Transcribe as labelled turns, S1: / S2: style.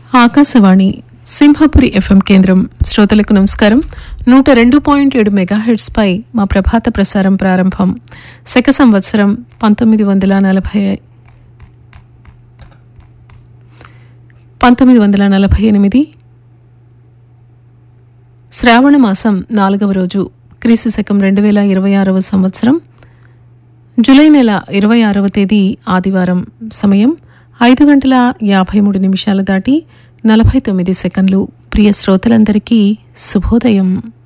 S1: Akashvani Simhapuri FM కేంద్రం శ్రోతలకు నమస్కారం నూట రెండు పాయింట్ ఏడు మెగాహెడ్స్ పై మా ప్రభాత ప్రసారం ప్రారంభం శక సంవత్సరం పంతొమ్మిది వందల నలభై పంతొమ్మిది వందల నలభై ఎనిమిది శ్రావణ మాసం నాలుగవ రోజు క్రీస్తు శకం రెండు వేల ఇరవై ఆరవ సంవత్సరం జూలై నెల ఇరవై ఆరవ తేదీ ఆదివారం సమయం ఐదు గంటల యాభై మూడు నిమిషాలు దాటి నలభై తొమ్మిది సెకండ్లు ప్రియ శ్రోతలందరికీ శుభోదయం